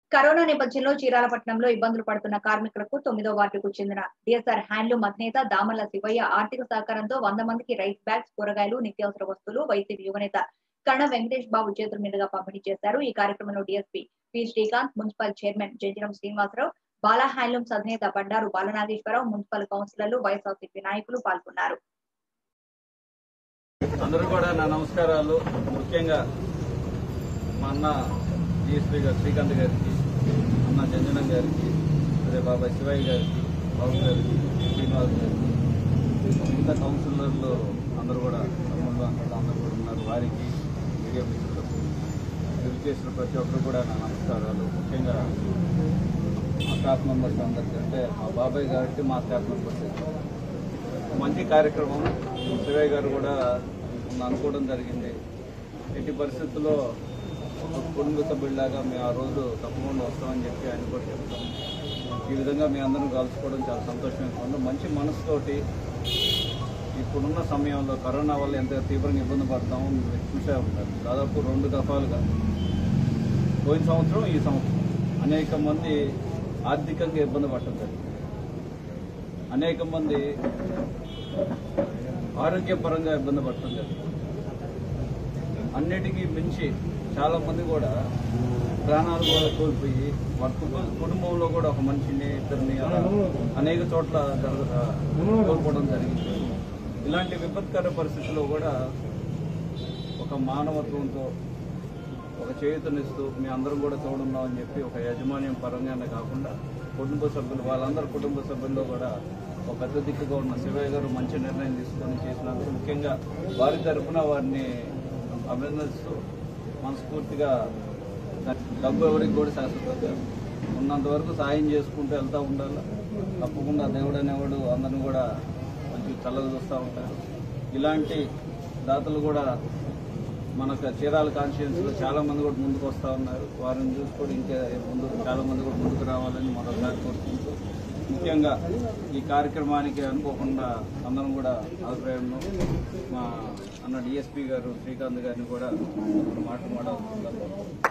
corona నేపథ్యంలో చీరాలపట్నంలో ఇబ్బందులు పడుతున్న కార్మికులకు తొమ్మిదో వార్డుకు చెందిన డిఎస్ఆర్ హ్యాండ్లూమ్ అధినేత దామల్ల శివయ్య ఆర్థిక సహకారంతో వంద మందికి రైస్ బ్యాగ్స్ కూరగాయలు నిత్యావసర వస్తువులు వైసీపీ యువనేత కణ వెంకటేష్ బాబు చేతుల మీదుగా పంపిణీ చేశారు ఈ కార్యక్రమంలో DSP P Srikanth municipal chairman Janjaram Srinivasarao Bala handlooms అధినేత బండారు బాలనాగేశ్వరరావు మున్సిపల్ కౌన్సిలర్లు వైఎస్ఆర్సీపీ నాయకులు పాల్గొన్నారు అందరూ కూడా నా నమస్కారాలు ముఖ్యంగా మా అన్న డిఎస్పీ గారు శ్రీకాంత్ గారికి అన్న జంజనం గారికి అదే బాబాయ్ శివయ్య గారికి బాబు గారికి శ్రీనివాస్ గారికి మిగతా కౌన్సిలర్లు అందరూ కూడా తమ్ముళ్ళు అందరూ అందరూ కూడా ఉన్నారు వారికి మీడియా మిత్రులకు విజిట్ చేసిన ప్రతి ఒక్కరు కూడా నా నమస్కారాలు ముఖ్యంగా మా స్టాఫ్ మెంబర్స్ అందరికీ అంటే మా బాబాయ్ గారికి మా స్టాఫ్ మెంబర్స్ మంచి కార్యక్రమం శివయ్య గారు కూడా మొన్న అనుకోవడం జరిగింది ఎట్టి పరిస్థితుల్లో ఒక కుటుంబ సభ్యుడిలాగా మేము ఆ రోజు తప్పకుండా వస్తామని చెప్పి ఆయన కూడా చెప్తాం ఈ విధంగా మీ అందరం కలుసుకోవడం చాలా సంతోషంగా ఉంది మంచి మనసుతోటి ఇప్పుడున్న సమయంలో కరోనా వల్ల ఎంత తీవ్రంగా ఇబ్బంది పడతామో మీరు చూసే ఉంటారు దాదాపు రెండు దఫాలుగా పోయిన సంవత్సరం ఈ సంవత్సరం అనేక మంది ఆర్థికంగా ఇబ్బంది పడటం జరిగింది అనేక మంది ఆరోగ్యపరంగా ఇబ్బంది పడటం జరిగింది అన్నిటికీ మించి చాలా మంది కూడా ప్రాణాలు కూడా కోల్పోయి వాళ్ళ కుటుంబ- కుటుంబంలో కూడా ఒక మనిషిని ఇద్దరిని అలా అనేక చోట్ల జరగ కోల్పోవడం జరిగింది ఇలాంటి విపత్కర పరిస్థితుల్లో కూడా ఒక మానవత్వంతో ఒక చేయుతనిస్తూ మీ అందరం కూడా తోడున్నామని చెప్పి ఒక యాజమాన్యం పరంగానే కాకుండా కుటుంబ సభ్యులు వాళ్ళందరూ కుటుంబ సభ్యుల్లో కూడా ఒక పెద్ద దిక్కుగా ఉన్న శివయ్య గారు మంచి నిర్ణయం తీసుకొని చేసినందుకు ముఖ్యంగా వారి తరఫున వారిని అభినందిస్తూ మనస్ఫూర్తిగా డబ్బు ఎవరికి కూడా శాశ్వతంగా ఉన్నంత వరకు సాయం చేసుకుంటూ వెళ్తూ ఉండాలి తప్పకుండా దేవుడు అనేవాడు అందరిని కూడా మంచి చల్లగా చూస్తూ ఉంటారు ఇలాంటి దాతలు కూడా మనకు చీరాల కాన్షియన్స్ లో చాలా మంది కూడా ముందుకు వస్తా ఉన్నారు వారిని చూసి కూడా ఇంకా ముందు చాలా మంది కూడా ముందుకు రావాలని మరొకసారి కోరుకుంటూ ముఖ్యంగా ఈ కార్యక్రమానికి అనుకోకుండా అందరం కూడా హాజరయ్యాము మా అన్న డిఎస్పీ గారు శ్రీకాంత్ గారిని కూడా ఒక మాట మాట్లాడుతున్నారు